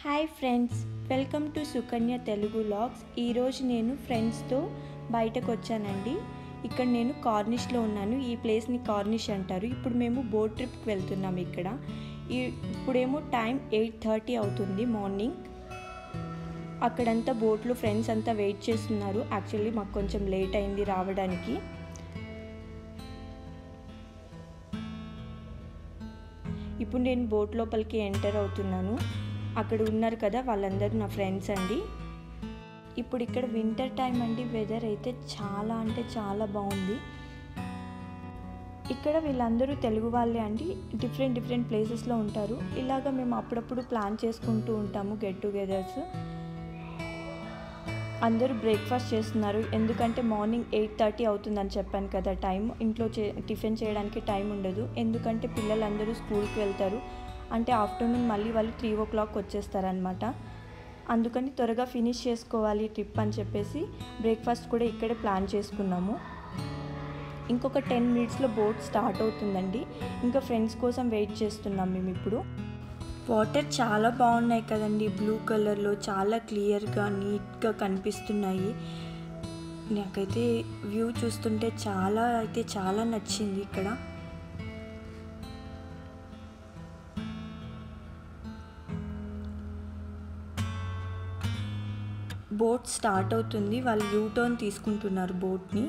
hi friends welcome to Sukanya Telugu logs ఈరోజు నేను ఫ్రెండ్స్తో బయటకు వచ్చానండి ఇక్కడ నేను కార్నిష్లో ఉన్నాను ఈ ప్లేస్ని కార్నిష్ అంటారు ఇప్పుడు మేము బోట్ ట్రిప్కి వెళ్తున్నాం ఇక్కడ ఈ ఇప్పుడేమో టైం ఎయిట్ థర్టీ అవుతుంది మార్నింగ్ అక్కడంతా బోట్లో ఫ్రెండ్స్ అంతా వెయిట్ చేస్తున్నారు యాక్చువల్లీ మాకు కొంచెం లేట్ అయింది రావడానికి ఇప్పుడు నేను బోట్ లోపలికి ఎంటర్ అవుతున్నాను అక్కడ ఉన్నారు కదా వాళ్ళందరూ నా ఫ్రెండ్స్ అండి ఇప్పుడు ఇక్కడ వింటర్ టైం అండి వెదర్ అయితే చాలా అంటే చాలా బాగుంది ఇక్కడ వీళ్ళందరూ తెలుగు వాళ్ళే అండి డిఫరెంట్ డిఫరెంట్ ప్లేసెస్లో ఉంటారు ఇలాగ మేము అప్పుడప్పుడు ప్లాన్ చేసుకుంటూ ఉంటాము గెట్ టుగెదర్స్ అందరూ బ్రేక్ఫాస్ట్ చేస్తున్నారు ఎందుకంటే మార్నింగ్ ఎయిట్ థర్టీ అవుతుందని చెప్పాను కదా టైం ఇంట్లో చే టిఫిన్ చేయడానికి టైం ఉండదు ఎందుకంటే పిల్లలందరూ స్కూల్కి వెళ్తారు అంటే ఆఫ్టర్నూన్ మళ్ళీ వాళ్ళు త్రీ ఓ క్లాక్ వచ్చేస్తారనమాట అందుకని త్వరగా ఫినిష్ చేసుకోవాలి ట్రిప్ అని చెప్పేసి బ్రేక్ఫాస్ట్ కూడా ఇక్కడే ప్లాన్ చేసుకున్నాము ఇంకొక టెన్ మినిట్స్లో బోట్ స్టార్ట్ అవుతుందండి ఇంకా ఫ్రెండ్స్ కోసం వెయిట్ చేస్తున్నాం మేము ఇప్పుడు వాటర్ చాలా బాగున్నాయి కదండి బ్లూ కలర్లో చాలా క్లియర్గా నీట్గా కనిపిస్తున్నాయి నాకైతే వ్యూ చూస్తుంటే చాలా అయితే చాలా నచ్చింది ఇక్కడ బోట్ స్టార్ట్ అవుతుంది వాళ్ళు యూ టర్న్ తీసుకుంటున్నారు బోట్ని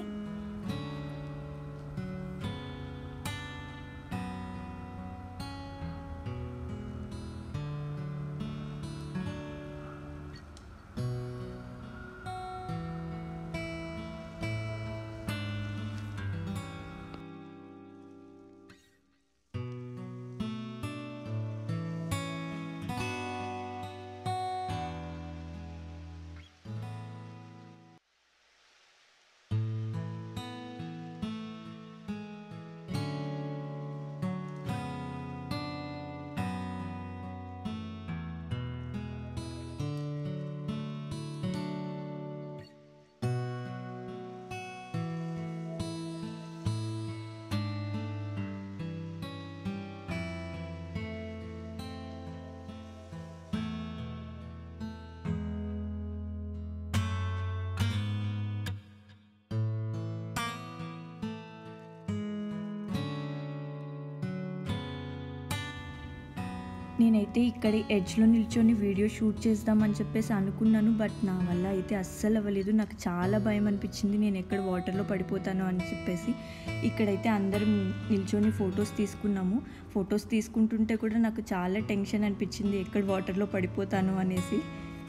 నేనైతే ఇక్కడ ఎడ్జ్లో నిల్చొని వీడియో షూట్ చేద్దామని చెప్పేసి అనుకున్నాను బట్ నా వల్ల అయితే అస్సలు అవ్వలేదు నాకు చాలా భయం అనిపించింది నేను ఎక్కడ వాటర్లో పడిపోతాను అని చెప్పేసి ఇక్కడైతే అందరం నిల్చొని ఫొటోస్ తీసుకున్నాము ఫొటోస్ తీసుకుంటుంటే కూడా నాకు చాలా టెన్షన్ అనిపించింది ఎక్కడ వాటర్లో పడిపోతాను అనేసి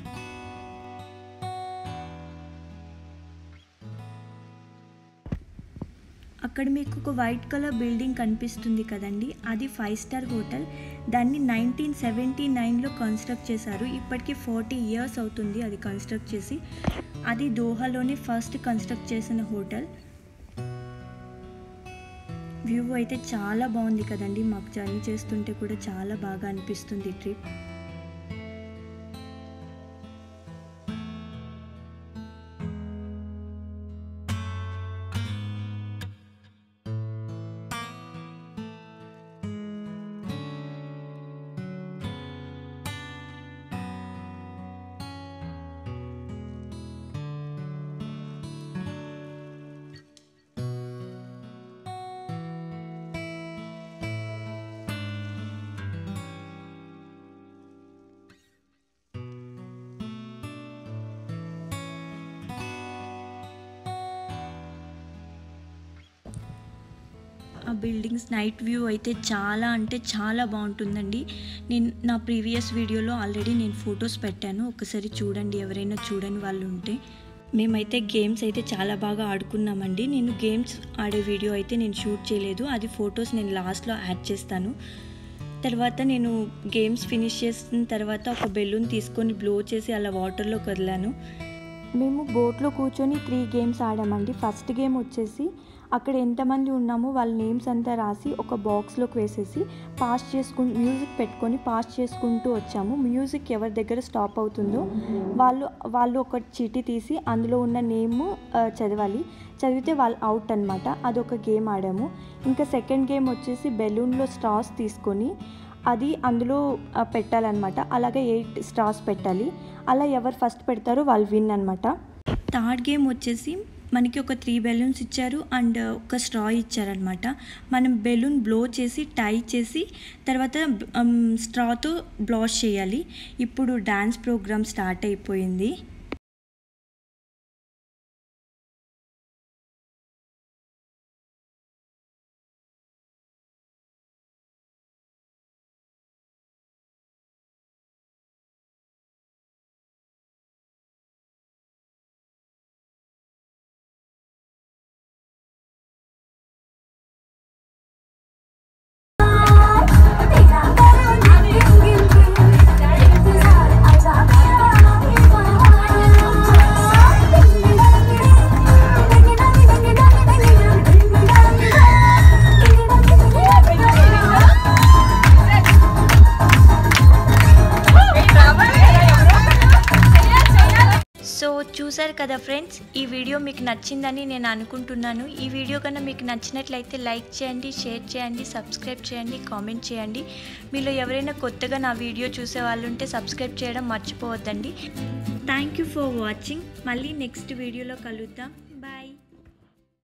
అక్కడ మీకు ఒక వైట్ కలర్ బిల్డింగ్ కనిపిస్తుంది కదండి అది ఫైవ్ స్టార్ హోటల్ దాన్ని నైన్టీన్ సెవెంటీ నైన్లో కన్స్ట్రక్ట్ చేశారు ఇప్పటికి ఫార్టీ ఇయర్స్ అవుతుంది అది కన్స్ట్రక్ట్ చేసి అది దోహాలోనే ఫస్ట్ కన్స్ట్రక్ట్ చేసిన హోటల్ వ్యూ అయితే చాలా బాగుంది కదండి మాకు జర్నీ చేస్తుంటే కూడా చాలా బాగా అనిపిస్తుంది ట్రిప్ ఆ బిల్డింగ్స్ నైట్ వ్యూ అయితే చాలా అంటే చాలా బాగుంటుందండి నేను నా ప్రీవియస్ వీడియోలో ఆల్రెడీ నేను ఫొటోస్ పెట్టాను ఒకసారి చూడండి ఎవరైనా చూడని వాళ్ళు ఉంటే మేమైతే గేమ్స్ అయితే చాలా బాగా ఆడుకున్నామండి నేను గేమ్స్ ఆడే వీడియో అయితే నేను షూట్ చేయలేదు అది ఫొటోస్ నేను లాస్ట్లో యాడ్ చేస్తాను తర్వాత నేను గేమ్స్ ఫినిష్ చేసిన తర్వాత ఒక బెలూన్ తీసుకొని బ్లో చేసి అలా వాటర్లో కదిలాను మేము బోట్లో కూర్చొని త్రీ గేమ్స్ ఆడామండి ఫస్ట్ గేమ్ వచ్చేసి అక్కడ ఎంతమంది ఉన్నామో వాళ్ళ నేమ్స్ అంతా రాసి ఒక బాక్స్లోకి వేసేసి పాస్ చేసుకు మ్యూజిక్ పెట్టుకొని పాస్ చేసుకుంటూ వచ్చాము మ్యూజిక్ ఎవరి దగ్గర స్టాప్ అవుతుందో వాళ్ళు వాళ్ళు ఒక చీటీ తీసి అందులో ఉన్న నేమ్ చదవాలి చదివితే వాళ్ళు అవుట్ అనమాట అదొక గేమ్ ఆడాము ఇంకా సెకండ్ గేమ్ వచ్చేసి బెలూన్లో స్టార్స్ తీసుకొని అది అందులో ఆ, పెట్టాలన్నమాట అలాగే ఎయిట్ స్టార్స్ పెట్టాలి అలా ఎవరు ఫస్ట్ పెడతారో వాళ్ళు విన్ అనమాట థర్డ్ గేమ్ వచ్చేసి మనకి ఒక త్రీ బెలూన్స్ ఇచ్చారు అండ్ ఒక స్ట్రా ఇచ్చారనమాట మనం బెలూన్ బ్లో చేసి టై చేసి తర్వాత స్ట్రాతో బ్లాష్ చేయాలి ఇప్పుడు డ్యాన్స్ ప్రోగ్రామ్ స్టార్ట్ అయిపోయింది సో చూసారు కదా ఫ్రెండ్స్ ఈ వీడియో మీకు నచ్చిందని నేను అనుకుంటున్నాను ఈ వీడియో కన్నా మీకు నచ్చినట్లయితే లైక్ చేయండి షేర్ చేయండి సబ్స్క్రైబ్ చేయండి కామెంట్ చేయండి మీలో ఎవరైనా కొత్తగా నా వీడియో చూసే వాళ్ళు ఉంటే సబ్స్క్రైబ్ చేయడం మర్చిపోవద్దండి థ్యాంక్ యూ ఫర్ వాచింగ్ మళ్ళీ నెక్స్ట్ వీడియోలో కలుద్దాం